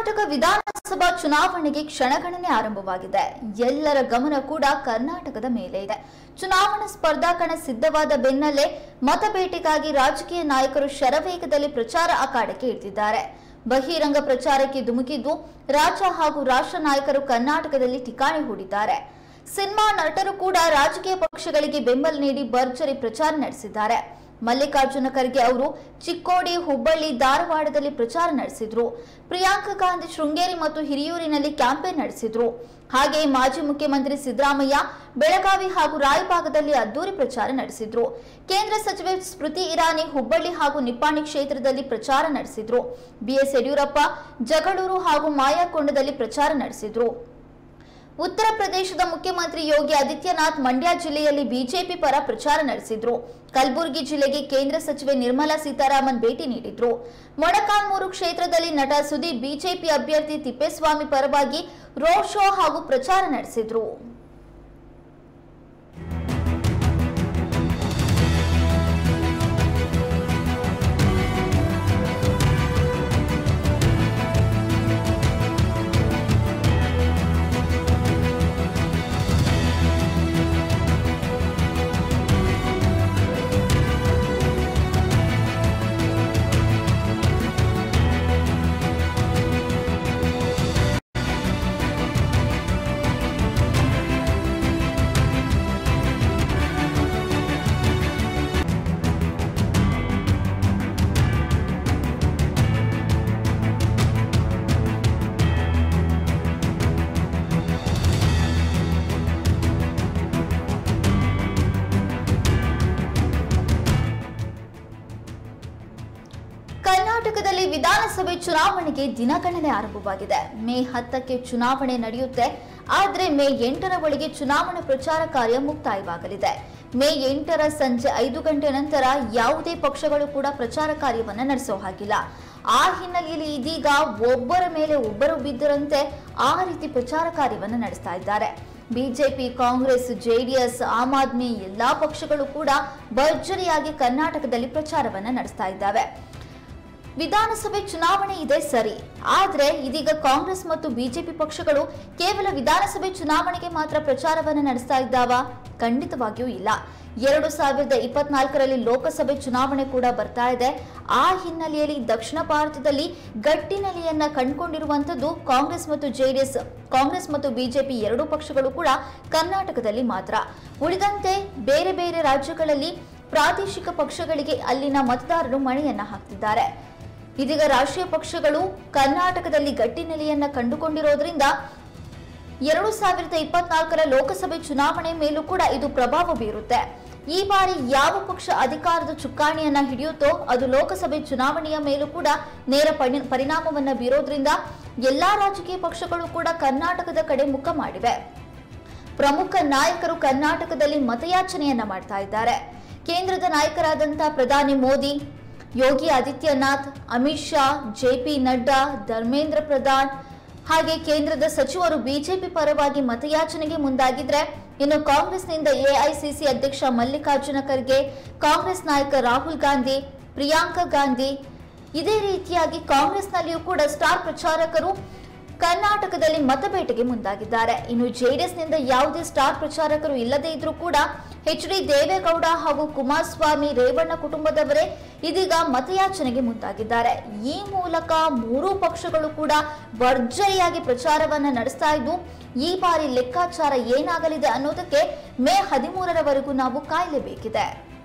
ಕರ್ನಾಟಕ ವಿಧಾನಸಭಾ ಚುನಾವಣೆಗೆ ಕ್ಷಣಗಣನೆ ಆರಂಭವಾಗಿದೆ ಎಲ್ಲರ ಗಮನ ಕೂಡ ಕರ್ನಾಟಕದ ಮೇಲೆ ಇದೆ ಚುನಾವಣಾ ಸ್ಪರ್ಧಾಕಣ ಸಿದ್ಧವಾದ ಬೆನ್ನಲ್ಲೇ ಮತಬೇಟೆಗಾಗಿ ರಾಜಕೀಯ ನಾಯಕರು ಶರವೇಗದಲ್ಲಿ ಪ್ರಚಾರ ಅಖಾಡಕ್ಕೆ ಇಳಿದಿದ್ದಾರೆ ಬಹಿರಂಗ ಪ್ರಚಾರಕ್ಕೆ ಧುಮುಕಿದ್ದು ರಾಜ್ಯ ಹಾಗೂ ರಾಷ್ಟ್ರ ನಾಯಕರು ಕರ್ನಾಟಕದಲ್ಲಿ ಠಿಕಾಣಿ ಹೂಡಿದ್ದಾರೆ ಸಿನಿಮಾ ನಟರು ಕೂಡ ರಾಜಕೀಯ ಪಕ್ಷಗಳಿಗೆ ಬೆಂಬಲ ನೀಡಿ ಭರ್ಜರಿ ಪ್ರಚಾರ ನಡೆಸಿದ್ದಾರೆ ಮಲ್ಲಿಕಾರ್ಜುನ ಖರ್ಗೆ ಅವರು ಚಿಕ್ಕೋಡಿ ಹುಬ್ಬಳ್ಳಿ ಧಾರವಾಡದಲ್ಲಿ ಪ್ರಚಾರ ನಡೆಸಿದ್ರು ಪ್ರಿಯಾಂಕಾ ಗಾಂಧಿ ಶೃಂಗೇರಿ ಮತ್ತು ಹಿರಿಯೂರಿನಲ್ಲಿ ಕ್ಯಾಂಪೇನ್ ನಡೆಸಿದ್ರು ಹಾಗೆಯೇ ಮಾಜಿ ಮುಖ್ಯಮಂತ್ರಿ ಸಿದ್ದರಾಮಯ್ಯ ಬೆಳಗಾವಿ ಹಾಗೂ ರಾಯಭಾಗದಲ್ಲಿ ಅದ್ದೂರಿ ಪ್ರಚಾರ ನಡೆಸಿದ್ರು ಕೇಂದ್ರ ಸಚಿವೆ ಸ್ಮೃತಿ ಇರಾನಿ ಹುಬ್ಬಳ್ಳಿ ಹಾಗೂ ನಿಪ್ಪಾಣಿ ಕ್ಷೇತ್ರದಲ್ಲಿ ಪ್ರಚಾರ ನಡೆಸಿದ್ರು ಬಿಎಸ್ ಯಡಿಯೂರಪ್ಪ ಜಗಳೂರು ಹಾಗೂ ಮಾಯಾಕೊಂಡದಲ್ಲಿ ಪ್ರಚಾರ ನಡೆಸಿದ್ರು ಉತ್ತರ ಪ್ರದೇಶದ ಮುಖ್ಯಮಂತ್ರಿ ಯೋಗಿ ಆದಿತ್ಯನಾಥ್ ಮಂಡ್ಯ ಜಿಲ್ಲೆಯಲ್ಲಿ ಬಿಜೆಪಿ ಪರ ಪ್ರಚಾರ ನಡೆಸಿದ್ರು ಕಲಬುರಗಿ ಜಿಲ್ಲೆಗೆ ಕೇಂದ್ರ ಸಚಿವೆ ನಿರ್ಮಲಾ ಸೀತಾರಾಮನ್ ಭೇಟಿ ನೀಡಿದ್ರು ಮೊಳಕಾಲ್ಮೂರು ಕ್ಷೇತ್ರದಲ್ಲಿ ನಟ ಸುದೀಪ್ ಬಿಜೆಪಿ ಅಭ್ಯರ್ಥಿ ತಿಪ್ಪೇಸ್ವಾಮಿ ಪರವಾಗಿ ರೋಡ್ ಶೋ ಹಾಗೂ ಪ್ರಚಾರ ನಡೆಸಿದ್ರು ಕರ್ನಾಟಕದಲ್ಲಿ ವಿಧಾನಸಭೆ ಚುನಾವಣೆಗೆ ದಿನಗಣನೆ ಆರಂಭವಾಗಿದೆ ಮೇ ಹತ್ತಕ್ಕೆ ಚುನಾವಣೆ ನಡೆಯುತ್ತೆ ಆದ್ರೆ ಮೇ ಎಂಟರ ಒಳಗೆ ಚುನಾವಣಾ ಪ್ರಚಾರ ಕಾರ್ಯ ಮುಕ್ತಾಯವಾಗಲಿದೆ ಮೇ ಎಂಟರ ಸಂಜೆ ಐದು ಗಂಟೆ ನಂತರ ಯಾವುದೇ ಪಕ್ಷಗಳು ಕೂಡ ಪ್ರಚಾರ ಕಾರ್ಯವನ್ನ ನಡೆಸೋ ಹಾಗಿಲ್ಲ ಆ ಹಿನ್ನೆಲೆಯಲ್ಲಿ ಇದೀಗ ಒಬ್ಬರ ಮೇಲೆ ಒಬ್ಬರು ಬಿದ್ದರಂತೆ ಆ ರೀತಿ ಪ್ರಚಾರ ಕಾರ್ಯವನ್ನ ನಡೆಸ್ತಾ ಇದ್ದಾರೆ BJP Congress JDS Aam Aadmi ಎಲ್ಲಾ ಪಕ್ಷಗಳು ಕೂಡ ಭರ್ಜರಿಯಾಗಿ ಕರ್ನಾಟಕದಲ್ಲಿ ಪ್ರಚಾರವನ್ನ ನಡೆಸ್ತಾ ಇದ್ದಾವೆ ವಿಧಾನಸಭೆ ಚುನಾವಣೆ ಇದೆ ಸರಿ ಆದ್ರೆ ಇದೀಗ ಕಾಂಗ್ರೆಸ್ ಮತ್ತು ಬಿಜೆಪಿ ಪಕ್ಷಗಳು ಕೇವಲ ವಿಧಾನಸಭೆ ಚುನಾವಣೆಗೆ ಮಾತ್ರ ಪ್ರಚಾರವನ್ನು ನಡೆಸ್ತಾ ಇದ್ದಾವ ಖಂಡಿತವಾಗಿಯೂ ಇಲ್ಲ ಎರಡು ಸಾವಿರದ ಇಪ್ಪತ್ನಾಲ್ಕರಲ್ಲಿ ಲೋಕಸಭೆ ಚುನಾವಣೆ ಕೂಡ ಬರ್ತಾ ಇದೆ ಆ ಹಿನ್ನೆಲೆಯಲ್ಲಿ ದಕ್ಷಿಣ ಭಾರತದಲ್ಲಿ ಗಟ್ಟಿ ನೆಲೆಯನ್ನ ಕಂಡುಕೊಂಡಿರುವಂತದ್ದು ಕಾಂಗ್ರೆಸ್ ಮತ್ತು ಜೆಡಿಎಸ್ ಕಾಂಗ್ರೆಸ್ ಮತ್ತು ಬಿಜೆಪಿ ಎರಡೂ ಪಕ್ಷಗಳು ಕೂಡ ಕರ್ನಾಟಕದಲ್ಲಿ ಮಾತ್ರ ಉಳಿದಂತೆ ಬೇರೆ ಬೇರೆ ರಾಜ್ಯಗಳಲ್ಲಿ ಪ್ರಾದೇಶಿಕ ಪಕ್ಷಗಳಿಗೆ ಅಲ್ಲಿನ ಮತದಾರರು ಮಣೆಯನ್ನ ಹಾಕ್ತಿದ್ದಾರೆ ಇದೀಗ ರಾಷ್ಟ್ರೀಯ ಪಕ್ಷಗಳು ಕರ್ನಾಟಕದಲ್ಲಿ ಗಟ್ಟಿ ನೆಲೆಯನ್ನ ಕಂಡುಕೊಂಡಿರೋದ್ರಿಂದ ಎರಡು ಸಾವಿರದ ಇಪ್ಪತ್ನಾಲ್ಕರ ಲೋಕಸಭೆ ಚುನಾವಣೆ ಮೇಲೂ ಕೂಡ ಇದು ಪ್ರಭಾವ ಬೀರುತ್ತೆ ಈ ಬಾರಿ ಯಾವ ಪಕ್ಷ ಅಧಿಕಾರದ ಚುಕ್ಕಾಣಿಯನ್ನ ಹಿಡಿಯುತ್ತೋ ಅದು ಲೋಕಸಭೆ ಚುನಾವಣೆಯ ಮೇಲೂ ಕೂಡ ನೇರ ಪರಿ- ಪರಿಣಾಮವನ್ನ ಬೀರೋದ್ರಿಂದ ಎಲ್ಲಾ ರಾಜಕೀಯ ಪಕ್ಷಗಳು ಕೂಡ ಕರ್ನಾಟಕದ ಕಡೆ ಮುಖ ಮಾಡಿವೆ ಪ್ರಮುಖ ನಾಯಕರು ಕರ್ನಾಟಕದಲ್ಲಿ ಮತಯಾಚನೆಯನ್ನ ಮಾಡ್ತಾ ಇದ್ದಾರೆ ಕೇಂದ್ರದ ನಾಯಕರಾದಂಥ ಪ್ರಧಾನಿ ಮೋದಿ ಯೋಗಿ ಆದಿತ್ಯನಾಥ್ ಅಮಿತ್ ಶಾ ಜೆ ಪಿ ನಡ್ಡಾ ಧರ್ಮೇಂದ್ರ ಪ್ರಧಾನ್ ಹಾಗೆ ಕೇಂದ್ರದ ಸಚಿವರು ಬಿಜೆಪಿ ಪರವಾಗಿ ಮತಯಾಚನೆಗೆ ಮುಂದಾಗಿದ್ರೆ ಇನ್ನು ಕಾಂಗ್ರೆಸ್ನಿಂದ ಎಐಸಿಸಿ ಅಧ್ಯಕ್ಷ ಮಲ್ಲಿಕಾರ್ಜುನ ಖರ್ಗೆ ಕಾಂಗ್ರೆಸ್ ನಾಯಕ ರಾಹುಲ್ ಗಾಂಧಿ ಪ್ರಿಯಾಂಕಾ ಗಾಂಧಿ ಇದೇ ರೀತಿಯಾಗಿ ಕಾಂಗ್ರೆಸ್ನಲ್ಲಿಯೂ ಕೂಡ ಸ್ಟಾರ್ ಪ್ರಚಾರಕರು ಕರ್ನಾಟಕದಲ್ಲಿ ಮತಬೇಟೆಗೆ ಮುಂದಾಗಿದ್ದಾರೆ ಇನ್ನು ಜೆಡಿಎಸ್ನಿಂದ ಯಾವುದೇ ಸ್ಟಾರ್ ಪ್ರಚಾರಕರು ಇಲ್ಲದೇ ಇದ್ರೂ ಕೂಡ ಎಚ್ ಡಿ ದೇವೇಗೌಡ ಹಾಗೂ ಕುಮಾರಸ್ವಾಮಿ ರೇವಣ್ಣ ಕುಟುಂಬದವರೇ ಇದೀಗ ಮತಯಾಚನೆಗೆ ಮುಂದಾಗಿದ್ದಾರೆ ಈ ಮೂಲಕ ಮೂರೂ ಪಕ್ಷಗಳು ಕೂಡ ಭರ್ಜರಿಯಾಗಿ ಪ್ರಚಾರವನ್ನ ನಡೆಸ್ತಾ ಇದ್ದು ಈ ಬಾರಿ ಲೆಕ್ಕಾಚಾರ ಏನಾಗಲಿದೆ ಅನ್ನೋದಕ್ಕೆ ಮೇ ಹದಿಮೂರರವರೆಗೂ ನಾವು ಕಾಯಲೇಬೇಕಿದೆ